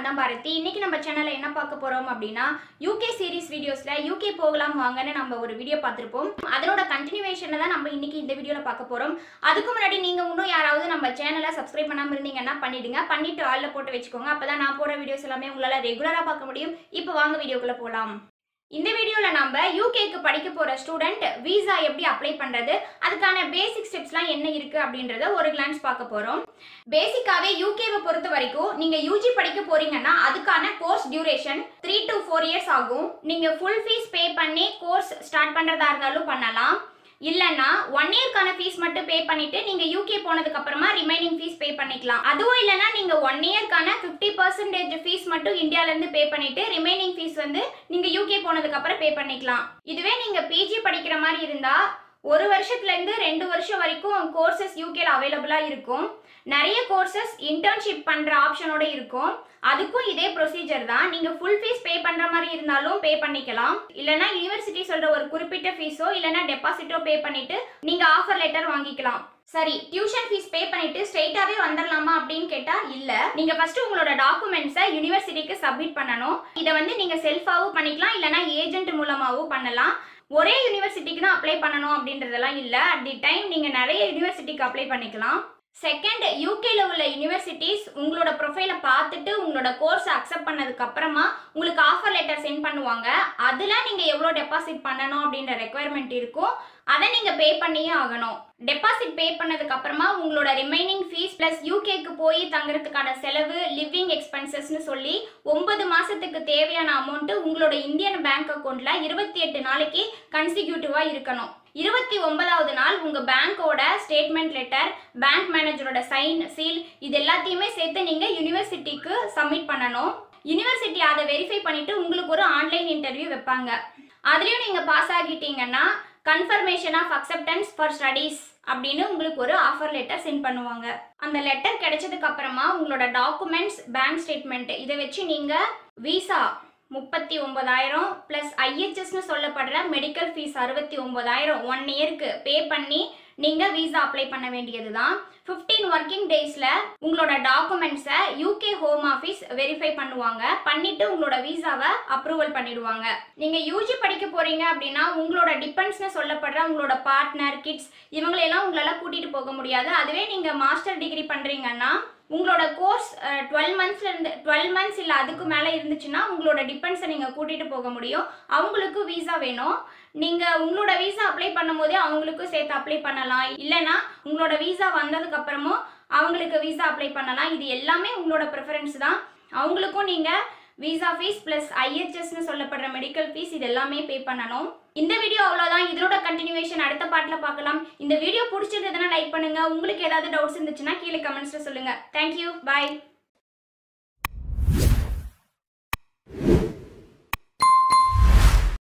தான் பாரதி இன்னைக்கு நம்ம சேனல்ல என்ன பார்க்க போறோம் அப்படின்னா யூகே சீரிஸ் வீடியோஸ்ல யூகே போகலாம் வாங்கன்னு நம்ம ஒரு வீடியோ பார்த்திருப்போம் அதனோட கண்டினியூவேஷனை தான் நம்ம இன்னைக்கு இந்த வீடியோல பார்க்க போறோம் அதுக்கு முன்னாடி நீங்க இன்னும் யாராவது நம்ம சேனலை சப்ஸ்கிரைப் பண்ணாம இருந்தீங்கன்னா பண்ணிடுங்க பண்ணிட்டு ஆல்ல போட்டு வச்சுக்கோங்க அப்பதான் நான் போற வீடியோஸ் எல்லாமே உங்களால ரெகுலரா பார்க்க முடியும் இப்போ வாங்க வீடியோக்குள்ள போலாம் இந்த வீடியோவில் நம்ம யூகேக்கு படிக்க போகிற ஸ்டூடெண்ட் விசா எப்படி அப்ளை பண்ணுறது அதுக்கான பேசிக் ஸ்டெப்ஸ்லாம் என்ன இருக்குது அப்படின்றத ஒரு கிளான்ஸ் பார்க்க போகிறோம் பேசிக்காகவே யூகேவை பொறுத்த வரைக்கும் நீங்கள் யூஜி படிக்க போறீங்கன்னா அதுக்கான course duration three to four years ஆகும் நீங்கள் ஃபுல் ஃபீஸ் பே பண்ணி கோர்ஸ் ஸ்டார்ட் பண்ணுறதா இருந்தாலும் பண்ணலாம் இல்லைன்னா ஒன் இயர்க்கான ஃபீஸ் மட்டும் பே பண்ணிட்டு நீங்க யூகே போனதுக்கு அப்புறமா ரிமைனிங் ஃபீஸ் பே பண்ணிக்கலாம் அதுவும் இல்லைன்னா நீங்க ஒன் இயர்க்கான ஃபிஃப்டி பர்சன்டேஜ் ஃபீஸ் மட்டும் இந்தியால இருந்து பே பண்ணிட்டு ரிமைனிங் ஃபீஸ் வந்து நீங்க யூகே போனதுக்கு அப்புறம் பே பண்ணிக்கலாம் இதுவே நீங்க பிஜி படிக்கிற மாதிரி இருந்தா ஒரு வருஷத்துல இருந்து ரெண்டு வருஷம் வரைக்கும் கோர்சஸ் யூகேல அவைலபிளா இருக்கும் நிறைய கோர்சஸ் இன்டர்ன்ஷிப் பண்ற ஆப்ஷனோட இருக்கும் அதுக்கும் இதே ப்ரொசீஜர் தான் நீங்க ஃபுல் ஃபீஸ் பே பண்ற மாதிரி இருந்தாலும் பே பண்ணிக்கலாம் இல்லனா யுனிவர்சிட்டி சொல்ற ஒரு குறிப்பிட்ட ஃபீஸோ இல்லனா டெபாசிட்டோ பே பண்ணிட்டு நீங்க ஆஃபர் லெட்டர் வாங்கிக்கலாம் சரி டியூஷன் ஃபீஸ் பே பண்ணிட்டு ஸ்ட்ரெயிட்டாவே வந்துடலாமா அப்படின்னு கேட்டா இல்ல நீங்க ஃபர்ஸ்ட் உங்களோட டாக்குமெண்ட்ஸை யூனிவர்சிட்டிக்கு சப்மிட் பண்ணணும் இதை வந்து நீங்க செல்ஃபாவும் பண்ணிக்கலாம் இல்லனா ஏஜென்ட் மூலமாவும் பண்ணலாம் ஒரே யூனிவர்சிட்டிக்கு தான் அப்ளை பண்ணணும் அப்படின்றதெல்லாம் இல்லை அட் தி டைம் நீங்கள் நிறைய யூனிவர்சிட்டிக்கு அப்ளை பண்ணிக்கலாம் செகண்ட் யூகேல உள்ள யூனிவர்சிட்டிஸ் உங்களோட ப்ரொஃபைலை பார்த்துட்டு உங்களோட கோர்ஸை அக்செப்ட் பண்ணதுக்கு அப்புறமா உங்களுக்கு ஆஃபர் லெட்டர் சென்ட் பண்ணுவாங்க அதில் நீங்கள் எவ்வளோ டெபாசிட் பண்ணணும் அப்படின்ற ரெக்குயர்மெண்ட் இருக்கும் அதை நீங்கள் பே பண்ணியே ஆகணும் டெபாசிட் பே பண்ணதுக்கு அப்புறமா உங்களோட ரிமைனிங் ஃபீஸ் ப்ளஸ் யூகேக்கு போய் தங்குறதுக்கான செலவு லிவிங் எக்ஸ்பென்சஸ்னு சொல்லி ஒன்பது மாதத்துக்கு தேவையான அமௌண்ட்டு உங்களோட இந்தியன் பேங்க் அக்கௌண்ட்டில் இருபத்தி எட்டு நாளைக்கு கன்சிக்யூட்டிவாக இருக்கணும் இருபத்தி ஒன்பதாவது நாள் உங்கள் பேங்க்கோட ஸ்டேட்மெண்ட் லெட்டர் பேங்க் மேனேஜரோட சைன் சீல் இது எல்லாத்தையுமே சேர்த்து நீங்கள் யூனிவர்சிட்டிக்கு சப்மிட் பண்ணணும் யூனிவர்சிட்டி அதை வெரிஃபை பண்ணிட்டு உங்களுக்கு ஒரு ஆன்லைன் இன்டர்வியூ வைப்பாங்க அதுலேயும் நீங்கள் பாஸ் ஆகிட்டீங்கன்னா confirmation of acceptance for studies அப்படின்னு உங்களுக்கு ஒரு ஆஃபர் லெட்டர் சென்ட் பண்ணுவாங்க அந்த லெட்டர் கிடைச்சதுக்கு அப்புறமா உங்களோட டாக்குமெண்ட்ஸ் பேங்க் ஸ்டேட்மெண்ட் இதை வச்சு நீங்கள் விசா முப்பத்தி ஒன்பதாயிரம் ப்ளஸ் ஐஹெச்எஸ்னு சொல்லப்படுற மெடிக்கல் ஃபீஸ் அறுபத்தி ஒன்பதாயிரம் ஒன் இயருக்கு பே பண்ணி நீங்கள் விசா அப்ளை பண்ண வேண்டியது தான் ஃபிஃப்டீன் ஒர்க்கிங் டேஸில் உங்களோட டாக்குமெண்ட்ஸை யூகே ஹோம் ஆஃபீஸ் வெரிஃபை பண்ணுவாங்க பண்ணிட்டு உங்களோட விசாவை அப்ரூவல் பண்ணிடுவாங்க நீங்கள் யூஜி படிக்க போகிறீங்க அப்படின்னா உங்களோட டிபெண்ட்ஸ்னு சொல்லப்படுற உங்களோட பார்ட்னர் கிட்ஸ் இவங்களையெல்லாம் உங்களால் கூட்டிகிட்டு போக முடியாது அதுவே நீங்கள் மாஸ்டர் டிகிரி பண்ணுறீங்கன்னா உங்களோட கோர்ஸ் டுவெல் மந்த்ஸ்லேருந்து டுவெல் மந்த்ஸ் இல்லை அதுக்கு மேலே இருந்துச்சுன்னா உங்களோட டிபெண்ட்ஸை நீங்கள் கூட்டிகிட்டு போக முடியும் அவங்களுக்கு வீசா வேணும் நீங்கள் உங்களோட வீசா அப்ளை பண்ணும்போதே அவங்களுக்கும் சேர்த்து அப்ளை பண்ணலாம் இல்லைனா உங்களோட வீசா வந்ததுக்கு அப்புறமும் அவங்களுக்கு வீசா அப்ளை பண்ணலாம் இது எல்லாமே உங்களோட ப்ரிஃபரன்ஸ் தான் அவங்களுக்கும் நீங்கள் விசா ஃபீஸ் ப்ளஸ் ஐஹெச்எஸ்னு சொல்லப்படுற மெடிக்கல் ஃபீஸ் இது எல்லாமே பே பண்ணணும் இந்த வீடியோ அவ்வளோதான் இதனோட கண்டினியூவேஷன் அடுத்த பாட்டில் பார்க்கலாம் இந்த வீடியோ பிடிச்சது எதனா லைக் பண்ணுங்க உங்களுக்கு ஏதாவது டவுட்ஸ் இருந்துச்சுன்னா கீழே கமெண்ட்ஸில் சொல்லுங்க தேங்க்யூ பாய்